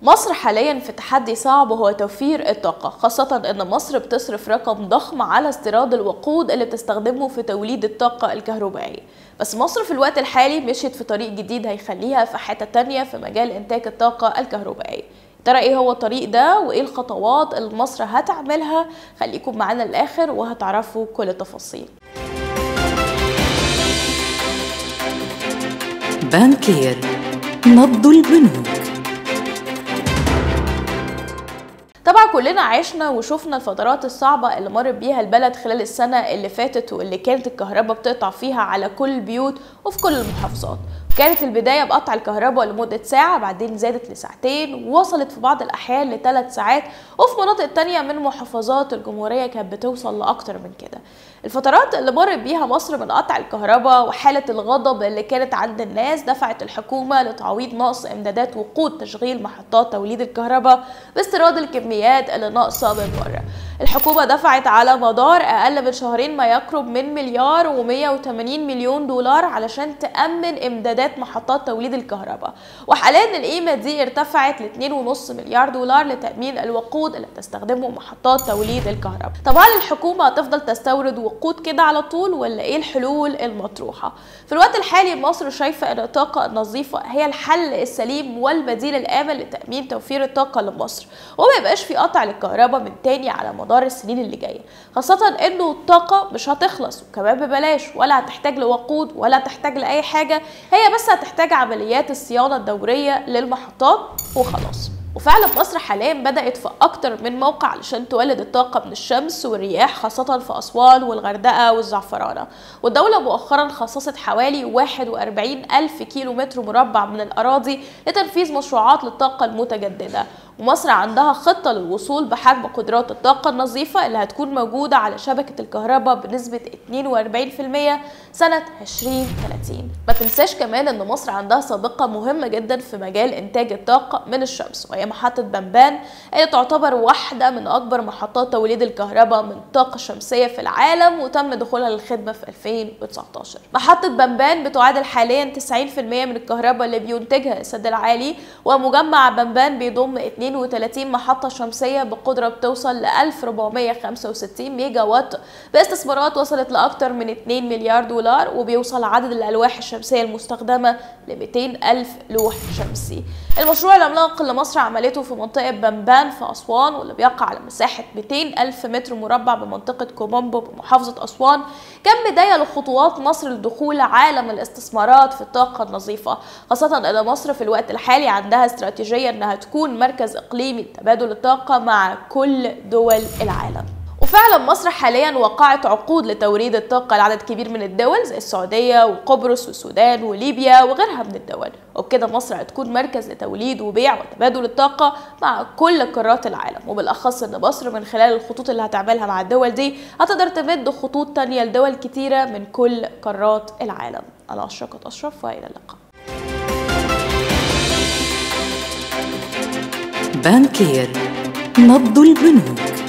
مصر حاليا في تحدي صعب وهو توفير الطاقة خاصة ان مصر بتصرف رقم ضخم على استيراد الوقود اللي بتستخدمه في توليد الطاقة الكهربائية بس مصر في الوقت الحالي مشيت في طريق جديد هيخليها في حتة تانية في مجال انتاج الطاقة الكهربائية ترى ايه هو الطريق ده وايه الخطوات اللي مصر هتعملها خليكم معانا للاخر وهتعرفوا كل التفاصيل بانكير نبض البنوك طبعا كلنا عشنا وشفنا الفترات الصعبة اللي مرت بيها البلد خلال السنة اللي فاتت واللي كانت الكهرباء بتقطع فيها على كل البيوت وفي كل المحافظات كانت البداية بقطع الكهرباء لمدة ساعة بعدين زادت لساعتين ووصلت في بعض الأحيان لثلاث ساعات وفي مناطق تانية من محافظات الجمهورية كانت بتوصل لأكتر من كده الفترات اللي مرت بيها مصر من قطع الكهرباء وحالة الغضب اللي كانت عند الناس دفعت الحكومة لتعويض نقص إمدادات وقود تشغيل محطات توليد الكهرباء باستيراد الكميات اللي ناقصة من بره الحكومة دفعت على مدار أقل من شهرين ما يقرب من مليار و180 مليون دولار علشان تأمن إمدادات محطات توليد الكهرباء وحاليا القيمة دي ارتفعت ل 2.5 مليار دولار لتأمين الوقود اللي بتستخدمه محطات توليد الكهرباء طبعا الحكومة هتفضل تستورد وقود كده على طول ولا ايه الحلول المطروحة في الوقت الحالي مصر شايفة ان الطاقة النظيفة هي الحل السليم والبديل الآمن لتأمين توفير الطاقة لمصر وما يبقاش في قطع للكهرباء من تاني على مدار السنين اللي جايه خاصه انه الطاقه مش هتخلص وكمان ببلاش ولا هتحتاج لوقود ولا هتحتاج لاي حاجه هي بس هتحتاج عمليات الصيانه الدوريه للمحطات وخلاص وفعلا مصر حاليا بدأت في أكتر من موقع علشان تولد الطاقة من الشمس والرياح خاصة في أسوان والغردقة والزعفرانة والدولة مؤخرا خصصت حوالي 41 ألف كيلو متر مربع من الأراضي لتنفيذ مشروعات للطاقة المتجددة ومصر عندها خطة للوصول بحجم قدرات الطاقة النظيفة اللي هتكون موجودة على شبكة الكهرباء بنسبة 42% سنة 2030 ما تنساش كمان ان مصر عندها سابقة مهمة جدا في مجال انتاج الطاقة من الشمس وهي محطة بنبان اللي تعتبر واحدة من اكبر محطات توليد الكهرباء من الطاقة الشمسية في العالم وتم دخولها للخدمة في 2019 محطة بنبان بتعادل حاليا 90% من الكهرباء اللي بينتجها السد العالي ومجمع بنبان بيضم 32 محطة شمسية بقدرة بتوصل ل 1465 ميجا وات باستثمارات وصلت لأكثر من 2 مليار دولار وبيوصل عدد الألواح الشمسية المستخدمة ل 200 ألف لوح شمسي المشروع العملاق اللي مصر عملته في منطقة بنبان في أسوان واللي بيقع على مساحة 200 ألف متر مربع بمنطقة كومومبو بمحافظة أسوان كان بداية لخطوات مصر لدخول عالم الاستثمارات في الطاقة النظيفة خاصة أن مصر في الوقت الحالي عندها استراتيجية أنها تكون مركز إقليمي لتبادل الطاقة مع كل دول العالم وفعلا مصر حاليا وقعت عقود لتوريد الطاقة لعدد كبير من الدول زي السعودية وقبرص والسودان وليبيا وغيرها من الدول وبكده مصر هتكون مركز لتوليد وبيع وتبادل الطاقة مع كل قارات العالم وبالأخص إن مصر من خلال الخطوط اللي هتعملها مع الدول دي هتقدر تمد خطوط تانية لدول كتيرة من كل قارات العالم أنا أشرقت أشرف وإلى اللقاء بانكير نبض البنوك